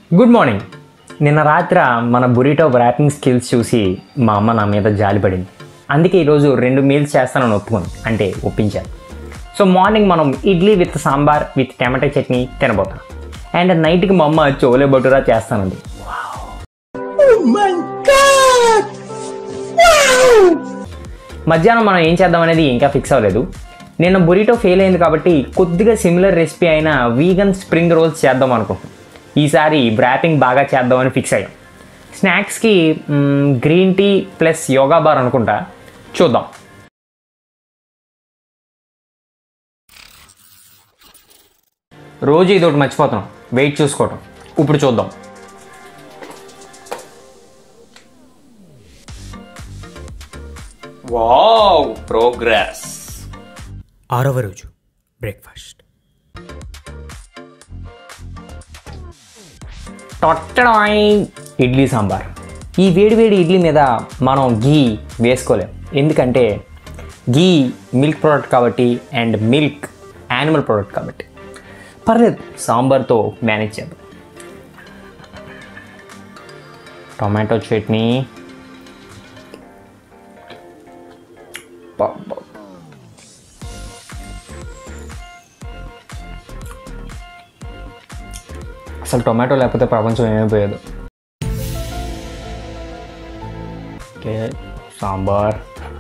Good morning నిన్న రాత్రి మన బురిటో ర్యాపింగ్ స్కిల్స్ చూసి మా అమ్మ నా మీద జాలిపడింది అందుకే ఈరోజు రెండు మీల్స్ చేస్తానని ఒప్పుకుంది అంటే ఒప్పించాను సో మార్నింగ్ మనం idli with sambar with tomato chutney తినబోతాం అండ్ నైట్కి మా అమ్మ చోలే భటూరా చేస్తానంది మధ్యాహ్నం మనం ఏం చేద్దాం అనేది ఇంకా ఫిక్స్ అవ్వలేదు నిన్న బురిటో ఫెయిల్ అయింది కాబట్టి కొద్దిగా సిమిలర్ రెసిపీ అయిన వీగన్ స్ప్రింగ్ రోల్స్ చేద్దాం అనుకుంటున్నాం ఈసారి ర్యాపింగ్ బాగా చేద్దామని ఫిక్స్ అయ్యాం స్నాక్స్కి green tea plus yoga bar అనుకుంటా చూద్దాం రోజు ఇదొకటి మర్చిపోతున్నాం వెయిట్ చూసుకోవటం ఇప్పుడు చూద్దాం వావ్ ప్రోగ్రెస్ ఆరవ రోజు బ్రేక్ఫాస్ట్ టొట్టడాయ్ ఇడ్లీ సాంబార్ ఈ వేడివేడి ఇడ్లీ మీద మనం గీ వేసుకోలేం ఎందుకంటే గీ మిల్క్ ప్రోడక్ట్ కాబట్టి అండ్ మిల్క్ యానిమల్ ప్రోడక్ట్ కాబట్టి పర్లేదు సాంబార్తో మేనేజ్ చేద్దాం టొమాటో చట్నీ అబ్బబ్బా. అసలు టొమాటో లేకపోతే ప్రపంచం ఏమైపోయేది ఓకే సాంబార్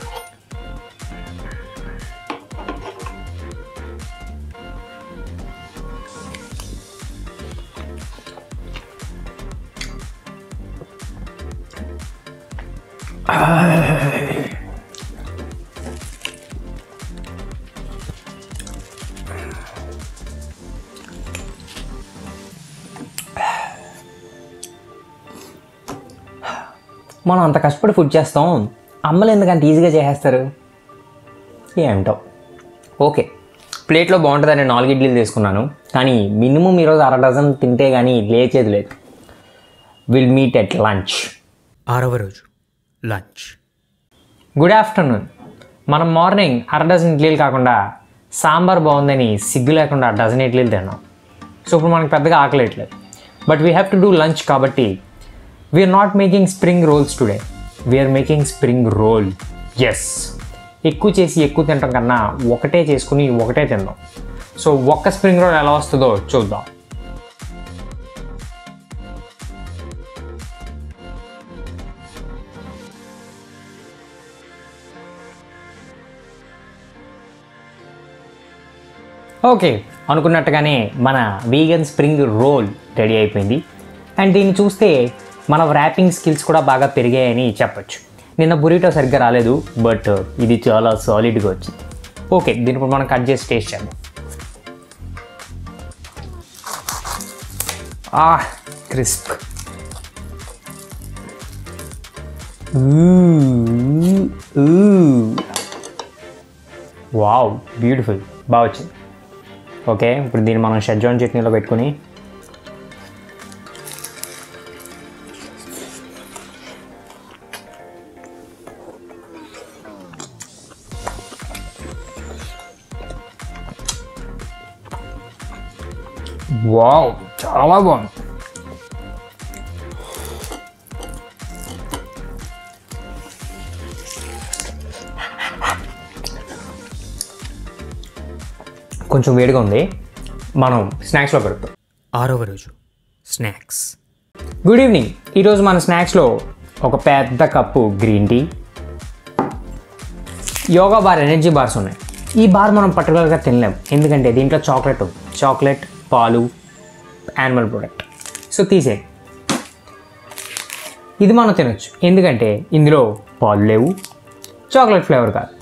మనం అంత కష్టపడి ఫుడ్ చేస్తాం అమ్మలు ఎందుకంత ఈజీగా చేసేస్తారు ఏమిటో ఓకే ప్లేట్లో బాగుంటుందని నాలుగు ఇడ్లీలు తీసుకున్నాను కానీ మినిమం ఈరోజు అర డజన్ తింటే కానీ లేచేది లేదు విల్ మీట్ ఎట్ లంచ్ ఆరవ రోజు లంచ్ గుడ్ ఆఫ్టర్నూన్ మనం మార్నింగ్ అర డజన్ ఇడ్లీలు కాకుండా సాంబార్ బాగుందని సిగ్గు లేకుండా డజన్ ఇడ్లీలు తిన్నాం సో ఇప్పుడు మనకు పెద్దగా ఆకలేయట్లేదు but we have to do lunch కాబట్టి we're not making spring rolls today we're making spring rolls ఎక్కువ చేసి ఎక్కువ తినడం కన్నా ఒకటే చేసుకుని ఒకటే తిందాం సో ఒక్క స్ప్రింగ్ రోల్ ఎలా వస్తుందో చూద్దాం ఓకే అనుకున్నట్టుగానే మన వీగన్ స్ప్రింగ్ రోల్ రెడీ అయిపోయింది అండ్ దీన్ని చూస్తే మన ర్యాపింగ్ స్కిల్స్ కూడా బాగా పెరిగాయని చెప్పొచ్చు నిన్న బురిటో సరిగ్గా రాలేదు బట్ ఇది చాలా సాలిడ్గా వచ్చింది ఓకే దీని ఇప్పుడు మనం కట్ చేసి టేస్ట్ చేద్దాం ఆ క్రిస్ప్ వావ్ బ్యూటిఫుల్ బాగా వచ్చింది ఓకే ఇప్పుడు దీన్ని మనం షెడ్జాన్ చట్నీలో పెట్టుకుని వావ్ చాలా బాగుంది కొంచెం వేడిగా ఉంది మనం స్నాక్స్లో పెడతాం ఆరవ రోజు స్నాక్స్ గుడ్ ఈవినింగ్ ఈరోజు మన స్నాక్స్లో ఒక పెద్ద cup green tea yoga bar energy bars ఉన్నాయి ఈ బార్ మనం పర్టికులర్గా తినలేం ఎందుకంటే దీంట్లో చాక్లెట్ ఉంది చాక్లెట్ పాలు యానిమల్ ప్రోడక్ట్ సో తీసే ఇది మనం తినొచ్చు ఎందుకంటే ఇందులో పాలు లేవు చాక్లెట్ ఫ్లేవర్ కాదు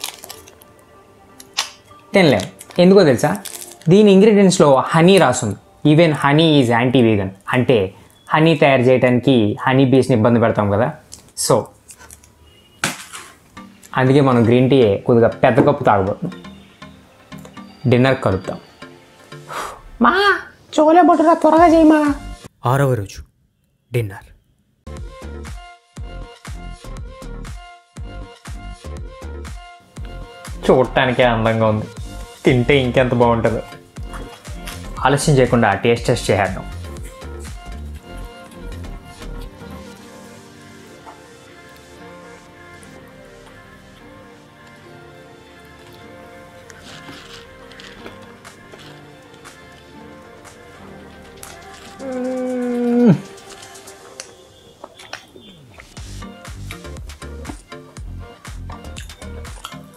తినలేము ఎందుకో తెలుసా దీని ఇంగ్రీడియంట్స్లో హనీ రాస్తుంది even honey is anti vegan అంటే హనీ తయారు చేయడానికి హనీ బీస్ని ఇబ్బంది పెడతాం కదా సో అందుకే మనం గ్రీన్ టీ కొద్దిగా పెద్ద కప్పు తాగబోతున్నాం డిన్నర్ కలుపుతాం మా చోలే బటురా త్వరగా చేయమా ఆరవ రోజు డిన్నర్ చూడటానికే అందంగా ఉంది తింటే ఇంకెంత బాగుంటుందో ఆలస్యం చేయకుండా టేస్ట్ టెస్ట్ చేసేద్దాం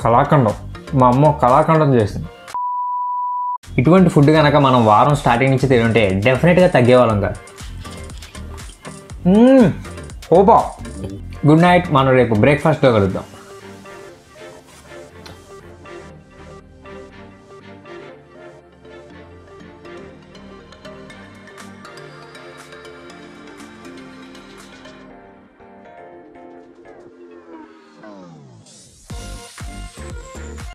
కళాఖండం మా అమ్మ కళాఖండం చేసింది ఇటువంటి ఫుడ్ కనుక మనం వారం స్టార్టింగ్ నుంచి తింటే డెఫినెట్గా తగ్గేవాళ్ళం కాదు ఓపా గుడ్ నైట్ మనం రేపు బ్రేక్ఫాస్ట్లో కలుద్దాం